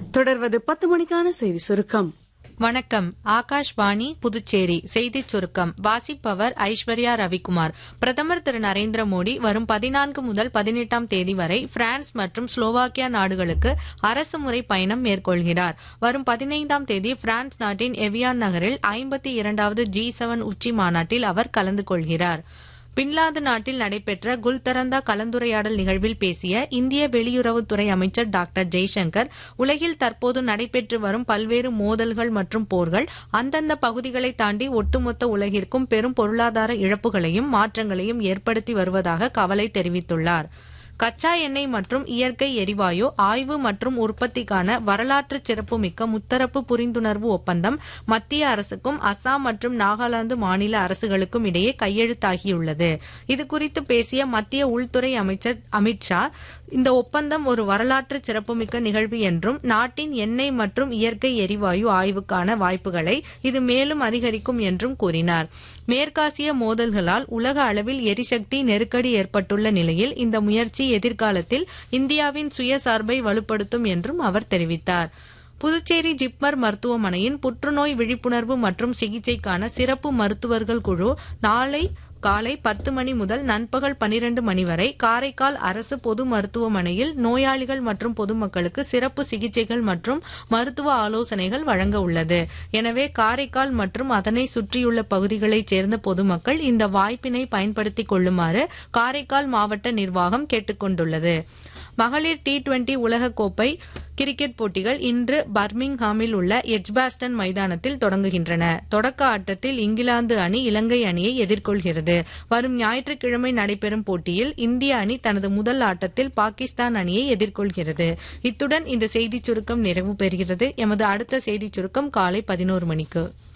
தொடர்வது பத்து மணிக்கான செய்தி சுருக்கம் வணக்கம் ஆகாஷ்வாணி புதுச்சேரி செய்திச் சுருக்கம் வாசிப்பவர் ஐஸ்வர்யா ரவிக்குமார் பிரதமர் திரு நரேந்திர மோடி வரும் பதினான்கு முதல் பதினெட்டாம் தேதி வரை பிரான்ஸ் மற்றும் ஸ்லோவாக்கியா நாடுகளுக்கு அரசுமுறை பயணம் மேற்கொள்கிறார் வரும் பதினைந்தாம் தேதி பிரான்ஸ் நாட்டின் எவியான் நகரில் ஐம்பத்தி இரண்டாவது ஜி செவன் உச்சி மாநாட்டில் அவர் கலந்து கொள்கிறார் பின்லாந்து நாட்டில் நடைபெற்ற குல்தரந்தா கலந்துரையாடல் நிகழ்வில் பேசிய இந்திய வெளியுறவுத்துறை அமைச்சர் டாக்டர் ஜெய்சங்கர் உலகில் தற்போது நடைபெற்று வரும் பல்வேறு மோதல்கள் மற்றும் போர்கள் அந்தந்த பகுதிகளை தாண்டி ஒட்டுமொத்த உலகிற்கும் பெரும் பொருளாதார இழப்புகளையும் மாற்றங்களையும் ஏற்படுத்தி வருவதாக கவலை தெரிவித்துள்ளார் கச்சா எண்ணெய் மற்றும் இயற்கை எரிவாயு ஆய்வு மற்றும் உற்பத்திக்கான வரலாற்று சிறப்புமிக்க முத்தரப்பு புரிந்துணர்வு ஒப்பந்தம் மத்திய அரசுக்கும் அசாம் மற்றும் நாகாலாந்து மாநில அரசுகளுக்கும் இடையே கையெழுத்தாகியுள்ளது இதுகுறித்து பேசிய மத்திய உள்துறை அமைச்சர் அமித்ஷா இந்த ஒப்பந்தம் ஒரு வரலாற்று சிறப்புமிக்க நிகழ்வு என்றும் நாட்டின் எண்ணெய் மற்றும் இயற்கை எரிவாயு ஆய்வுக்கான வாய்ப்புகளை இது மேலும் அதிகரிக்கும் என்றும் கூறினார் மேற்காசிய மோதல்களால் உலக அளவில் எரிசக்தி நெருக்கடி ஏற்பட்டுள்ள நிலையில் இந்த முயற்சி எதிர்காலத்தில் இந்தியாவின் சுயசார்பை வலுப்படுத்தும் என்றும் அவர் தெரிவித்தார் புதுச்சேரி ஜிப்மர் மருத்துவமனையின் புற்றுநோய் விழிப்புணர்வு மற்றும் சிகிச்சைக்கான சிறப்பு மருத்துவர்கள் குழு நாளை காலை பத்து மணி முதல் நண்பகல் பனிரெண்டு மணி வரை காரைக்கால் அரசு பொது மருத்துவமனையில் நோயாளிகள் மற்றும் பொதுமக்களுக்கு சிறப்பு சிகிச்சைகள் மற்றும் மருத்துவ ஆலோசனைகள் வழங்க உள்ளது எனவே காரைக்கால் மற்றும் அதனை சுற்றியுள்ள பகுதிகளைச் சேர்ந்த பொதுமக்கள் இந்த வாய்ப்பினை பயன்படுத்திக் கொள்ளுமாறு காரைக்கால் மாவட்ட நிர்வாகம் கேட்டுக் கொண்டுள்ளது மகளிர் டி டுவெண்டி உலகக்கோப்பை கிரிக்கெட் போட்டிகள் இன்று பர்மிங்ஹாமில் உள்ள எட்ஜ்பாஸ்டன் மைதானத்தில் தொடங்குகின்றன தொடக்க ஆட்டத்தில் இங்கிலாந்து அணி இலங்கை அணியை எதிர்கொள்கிறது வரும் ஞாயிற்றுக்கிழமை நடைபெறும் போட்டியில் இந்திய அணி தனது முதல் ஆட்டத்தில் பாகிஸ்தான் அணியை எதிர்கொள்கிறது இத்துடன் இந்த செய்திச் சுருக்கம் நிறைவு பெறுகிறது எமது அடுத்த செய்திச் சுருக்கம் காலை பதினோரு மணிக்கு